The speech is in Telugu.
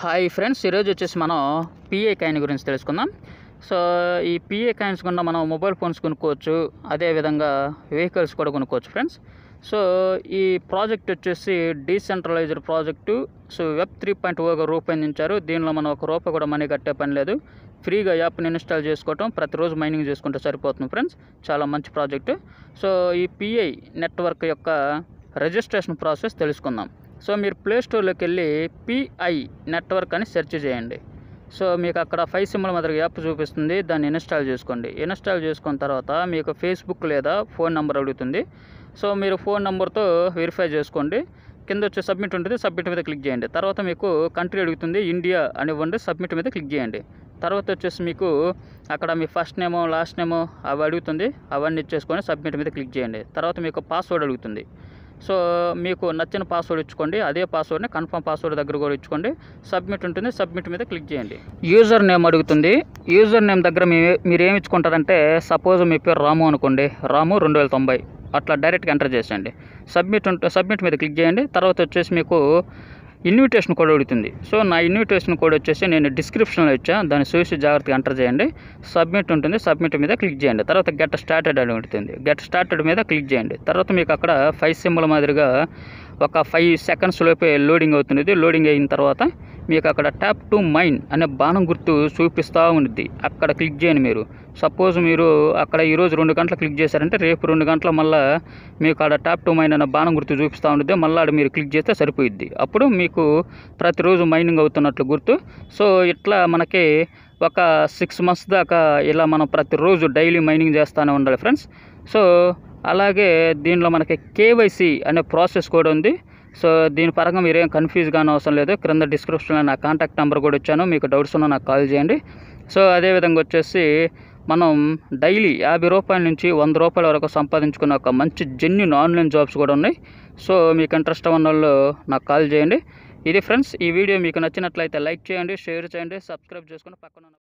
హాయ్ ఫ్రెండ్స్ ఈరోజు వచ్చేసి మనం పిఏ కాయిన్ గురించి తెలుసుకుందాం సో ఈ పిఏ కాయిన్స్ గుండా మనం మొబైల్ ఫోన్స్ కొనుక్కోవచ్చు అదేవిధంగా వెహికల్స్ కూడా కొనుక్కోవచ్చు ఫ్రెండ్స్ సో ఈ ప్రాజెక్ట్ వచ్చేసి decentralised project so web three point ఓగా రూపొందించారు దీనిలో మనం ఒక రూపాయి కూడా మనీ కట్టే పని లేదు ఫ్రీగా యాప్ని ఇన్స్టాల్ చేసుకోవటం ప్రతిరోజు మైనింగ్ చేసుకుంటే సరిపోతుంది ఫ్రెండ్స్ చాలా మంచి ప్రాజెక్టు సో ఈ పిఐ నెట్వర్క్ యొక్క రిజిస్ట్రేషన్ ప్రాసెస్ తెలుసుకుందాం సో మీరు ప్లే స్టోర్లోకి వెళ్ళి పిఐ నెట్వర్క్ అని సెర్చ్ చేయండి సో మీకు అక్కడ ఫైవ్ సింబల్ మాదిరిగా యాప్ చూపిస్తుంది దాన్ని ఇన్స్టాల్ చేసుకోండి ఇన్స్టాల్ చేసుకున్న తర్వాత మీకు ఫేస్బుక్ లేదా ఫోన్ నెంబర్ అడుగుతుంది సో మీరు ఫోన్ నెంబర్తో వెరిఫై చేసుకోండి కింద వచ్చే సబ్మిట్ ఉంటుంది సబ్మిట్ మీద క్లిక్ చేయండి తర్వాత మీకు కంట్రీ అడుగుతుంది ఇండియా అని ఇవ్వండి సబ్మిట్ మీద క్లిక్ చేయండి తర్వాత వచ్చేసి మీకు అక్కడ మీ ఫస్ట్ నేమో లాస్ట్ నేమో అవి అడుగుతుంది అవన్నీ ఇచ్చేసుకొని సబ్మిట్ మీద క్లిక్ చేయండి తర్వాత మీకు పాస్వర్డ్ అడుగుతుంది సో మీకు నచ్చిన పాస్వర్డ్ ఇచ్చుకోండి అదే పాస్వర్డ్ని కన్ఫర్మ్ పాస్వర్డ్ దగ్గర కూడా ఇచ్చుకోండి సబ్మిట్ ఉంటుంది సబ్మిట్ మీద క్లిక్ చేయండి యూజర్ నేమ్ అడుగుతుంది యూజర్ నేమ్ దగ్గర మీ మీరు ఏమి ఇచ్చుకుంటారంటే సపోజ్ మీ పేరు రాము అనుకోండి రాము రెండు వేల తొంభై అట్లా డైరెక్ట్గా ఎంటర్ చేసేయండి సబ్మిట్ ఉంటే సబ్మిట్ మీద క్లిక్ చేయండి తర్వాత వచ్చేసి మీకు ఇన్విటేషన్ కోడ్ అడుగుతుంది సో నా ఇన్విటేషన్ కోడ్ వచ్చేసి నేను డిస్క్రిప్షన్లో ఇచ్చా దాన్ని చూసి జాగ్రత్తగా ఎంటర్ చేయండి సబ్మిట్ ఉంటుంది సబ్మిట్ మీద క్లిక్ చేయండి తర్వాత గెట్ స్టార్టెడ్ అని ఉంటుంది గెట్ స్టార్టెడ్ మీద క్లిక్ చేయండి తర్వాత మీకు అక్కడ ఫైవ్ సింబల్ మాదిరిగా ఒక ఫైవ్ సెకండ్స్ లోపే లోడింగ్ అవుతుంది లోడింగ్ అయిన తర్వాత మీకు అక్కడ ట్యాప్ టు మైన్ అనే బాణం గుర్తు చూపిస్తూ ఉంటుంది అక్కడ క్లిక్ చేయండి మీరు సపోజ్ మీరు అక్కడ ఈరోజు రెండు గంటలు క్లిక్ చేశారంటే రేపు రెండు గంటల మళ్ళీ మీకు అక్కడ ట్యాప్ టు మైన్ అనే బాణం గుర్తు చూపిస్తూ ఉంటుంది మళ్ళీ ఆడ మీరు క్లిక్ చేస్తే సరిపోయిద్ది అప్పుడు మీకు ప్రతిరోజు మైనింగ్ అవుతున్నట్లు గుర్తు సో ఇట్లా మనకి ఒక సిక్స్ మంత్స్ దాకా ఇలా మనం ప్రతిరోజు డైలీ మైనింగ్ చేస్తూనే ఉండాలి ఫ్రెండ్స్ సో అలాగే దీనిలో మనకి కేవైసీ అనే ప్రాసెస్ కూడా ఉంది సో దీని పరంగా మీరేం కన్ఫ్యూజ్ కానీ అవసరం లేదు క్రింద డిస్క్రిప్షన్లో నా కాంటాక్ట్ నెంబర్ కూడా ఇచ్చాను మీకు డౌట్స్ ఉన్నా నాకు కాల్ చేయండి సో అదేవిధంగా వచ్చేసి మనం డైలీ యాభై రూపాయల నుంచి వంద రూపాయల వరకు సంపాదించుకున్న ఒక మంచి జెన్యున్ ఆన్లైన్ జాబ్స్ కూడా ఉన్నాయి సో మీకు ఇంట్రెస్ట్ ఉన్న వాళ్ళు నాకు కాల్ చేయండి ఇది ఫ్రెండ్స్ ఈ వీడియో మీకు నచ్చినట్లయితే లైక్ చేయండి షేర్ చేయండి సబ్స్క్రైబ్ చేసుకుని పక్కన ఉన్న-